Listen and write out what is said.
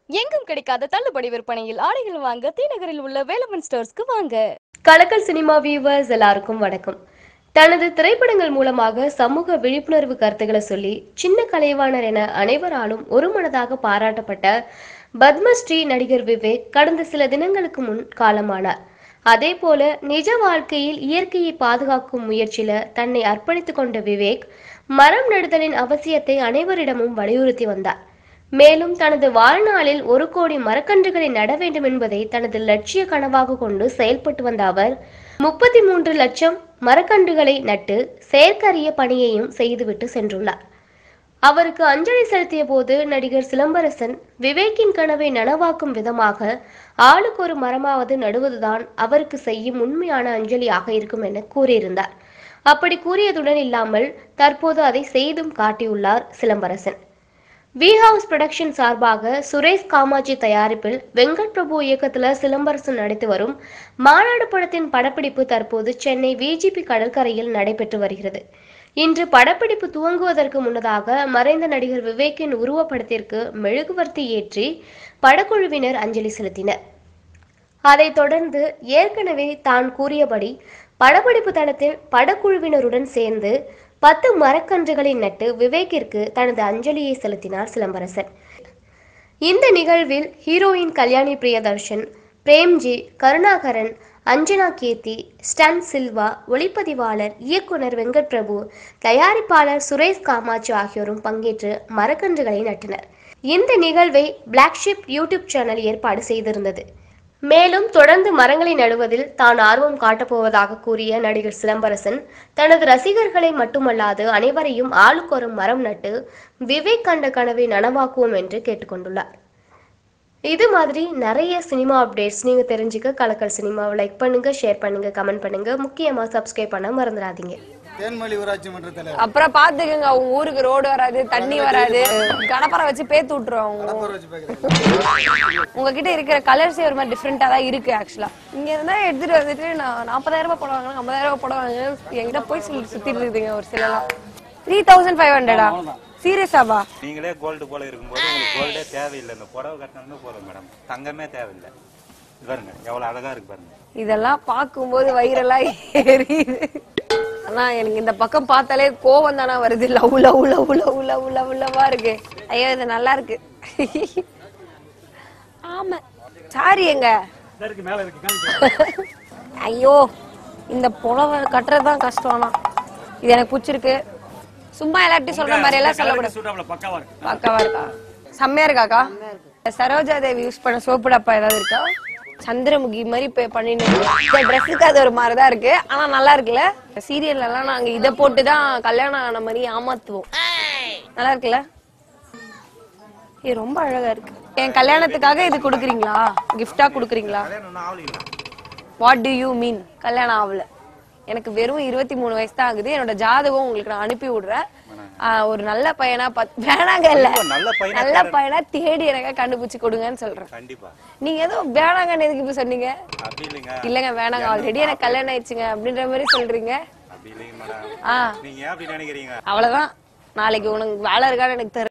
எங்கும் கிடைக்காத தள்ளுபடி விற்பனையில் ஆடைகள் வாங்க தீநகரில் உள்ள வேலவன் ஸ்டோர்ஸ்க்கு வாங்க கலக்கல் சினிமா வியூவர்ஸ் எல்லாருக்கும் வணக்கம் தனது திரைப்படங்கள் மூலமாக சமூக விழிப்புணர்வு கருத்துக்களை சொல்லி சின்ன கலைவாணர் என அனைவராலும் ஒருமனதாக பாராட்டப்பட்ட பத்மஸ்ரீ நடிகர் விவேக் கடந்த சில தினங்களுக்கு முன் காலமானார் அதே போல நிஜ வாழ்க்கையில் இயற்கையை பாதுகாக்கும் முயற்சியில தன்னை அர்ப்பணித்துக் கொண்ட விவேக் மரம் நடுதலின் அவசியத்தை அனைவரிடமும் வலியுறுத்தி வந்தார் மேலும் தனது வாழ்நாளில் ஒரு கோடி மரக்கன்றுகளை நட வேண்டும் என்பதை தனது லட்சிய கனவாக கொண்டு செயல்பட்டு வந்த அவர் முப்பத்தி மூன்று லட்சம் மரக்கன்றுகளை நட்டு செயற்கரிய பணியையும் செய்துவிட்டு சென்றுள்ளார் அவருக்கு அஞ்சலி செலுத்திய போது நடிகர் சிலம்பரசன் விவேக்கின் கனவை நனவாக்கும் விதமாக ஆளுக்கு ஒரு மரமாவது நடுவதுதான் அவருக்கு செய்யும் உண்மையான அஞ்சலியாக இருக்கும் என கூறியிருந்தார் அப்படி கூறியதுடன் இல்லாமல் தற்போது அதை செய்தும் காட்டியுள்ளார் சிலம்பரசன் வி ஹவுஸ் புரொடக்ஷன் சார்பாக சுரேஷ் காமாட்சி தயாரிப்பில் வெங்கட் பிரபு இயக்கத்துல சிலம்பரசன் நடித்து வரும் மாநாடு படத்தின் படப்பிடிப்பு தற்போது சென்னை விஜிபி கடற்கரையில் நடைபெற்று வருகிறது இன்று படப்பிடிப்பு துவங்குவதற்கு முன்னதாக மறைந்த நடிகர் விவேக்கின் உருவப்படத்திற்கு மெழுகுவர்த்தி ஏற்றி படக்குழுவினர் அஞ்சலி செலுத்தினர் அதைத் தொடர்ந்து ஏற்கனவே தான் கூறியபடி படப்பிடிப்பு தளத்தில் படக்குழுவினருடன் சேர்ந்து பத்து மரக்கன்றுகளை நட்டு விவேக்கிற்கு தனது அஞ்சலியை செலுத்தினார் சிலம்பரசன் இந்த நிகழ்வில் ஹீரோயின் கல்யாணி பிரியதர்ஷன் பிரேம்ஜி கருணாகரன் அஞ்சனா கீர்த்தி ஸ்டன் சில்வா ஒளிப்பதிவாளர் இயக்குனர் வெங்கட் பிரபு தயாரிப்பாளர் சுரேஷ் காமாட்சி ஆகியோரும் பங்கேற்று மரக்கன்றுகளை நட்டினர் இந்த நிகழ்வை பிளாக் ஷிப் யூடியூப் சேனல் ஏற்பாடு செய்திருந்தது மேலும் தொடர்ந்து மரங்களை நடுவதில் தான் ஆர்வம் காட்டப்போவதாக கூறிய நடிகர் சிலம்பரசன் தனது ரசிகர்களை மட்டுமல்லாது அனைவரையும் ஆளுக்கொரு மரம் நட்டு விவேக் கண்ட கனவை நனவாக்குவோம் என்று கேட்டுக்கொண்டுள்ளார் இது மாதிரி நிறைய சினிமா அப்டேட்ஸ் நீங்க தெரிஞ்சுக்க கலக்கல் சினிமாவை லைக் பண்ணுங்க ஷேர் பண்ணுங்க கமெண்ட் பண்ணுங்க முக்கியமா சப்ஸ்கிரைப் பண்ண மறந்துடாதீங்க தேன்மொழி ஊராட்சி மன்ற தலைவர் அப்புறம் பாத்துக்கங்க அவங்க ஊருக்கு ரோடு வராது தண்ணி வராது கடப்பரை வச்சு பேத்து விட்டுருவாங்க கடப்பூர் வச்சு பார்க்குறேன் உங்ககிட்ட இருக்கிற கலர்ஸே ஒரு மாதிரி டிஃப்ரெண்டா தான் இருக்கு ஆக்சுவலா இங்க இருந்தா எடுத்துட்டு வந்துட்டு நான் நாற்பதாயிரம் ரூபாய் போட வாங்கினா ஐம்பதாயிரம் ரூபாய் போட வாங்க என்கிட்ட போய் சொல்லி சுத்திட்டு இருக்குதுங்க ஒரு சிலலாம் த்ரீ தௌசண்ட் ஃபைவ் ஹண்ட்ரடா சீரியஸாவா நீங்களே கோல்டு போல இருக்கும்போது உங்களுக்கு கோல்டே தேவையில்லை இந்த புடவை கட்டினா போதும் மேடம் தங்கமே தேவையில்லை இது பாருங்க எவ்வளவு அழகா இருக்கு பாருங்க இதெல்லாம் பார்க்கும்போது வயிறெல்லாம் எரியுது ஆனா எனக்கு இந்த பக்கம் பார்த்தாலே கோவம் தானே வருது love love love love love love லவ்வா இருக்கு ஐயோ இது நல்லா இருக்கு ஆமா சாரி எங்க ஐயோ இந்த புடவை கட்டுறதுதான் கஷ்டம் ஆனா இது எனக்கு பிடிச்சிருக்கு சும்மா எல்லாத்தையும் சொல்ற மாதிரி எல்லாம் சொல்லக்கூடாது பக்காவா இருக்கா செம்மையா இருக்காக்கா சரோஜா தேவி யூஸ் பண்ண சோப்பு டப்பா ஏதாவது இருக்கா சந்திரமுகி மாதிரி இப்ப பண்ணிட்டு இந்த ட்ரெஸ்ஸுக்கு அது ஒரு மாதிரிதான் இருக்கு ஆனா நல்லா இருக்குல்ல சீரியல்ல எல்லாம் நாங்க இத போட்டுதான் கல்யாணம் ஆன மாதிரி ஏமாத்துவோம் நல்லா இருக்குல்ல இது ரொம்ப அழகா இருக்கு என் கல்யாணத்துக்காக இது கொடுக்குறீங்களா கிஃப்டா கொடுக்குறீங்களா கல்யாணம் ஒன்றும் ஆகலைங்களா வாட் டு யூ மீன் கல்யாணம் ஆகல எனக்கு வெறும் இருபத்தி மூணு வயசு தான் ஆகுது என்னோட ஜாதகம் உங்களுக்கு நான் அனுப்பி விடுறேன் ஆஹ் ஒரு நல்ல பையனா பாத்து வேணாங்க இல்ல ஐயோ, நல்ல பையனா நல்ல பையனா தேடி எனக்கு கண்டுபிடிச்சு கொடுங்கன்னு சொல்றேன் கண்டிப்பா நீங்க ஏதோ வேணாங்கன்னு எதுக்கு இப்ப சொன்னீங்க அப்படி இல்லைங்க இல்லங்க வேணாங்க ஆல்ரெடி எனக்கு கல்யாணம் ஆயிடுச்சுங்க அப்படின்ற மாதிரி சொல்றீங்க அப்படி இல்லைங்க மேடம் ஆ நீங்க ஏன் அப்படி நினைக்கிறீங்க அவ்வளவுதான் நாளைக்கு உனக்கு வேலை இருக்கான்னு எனக்கு தெரியல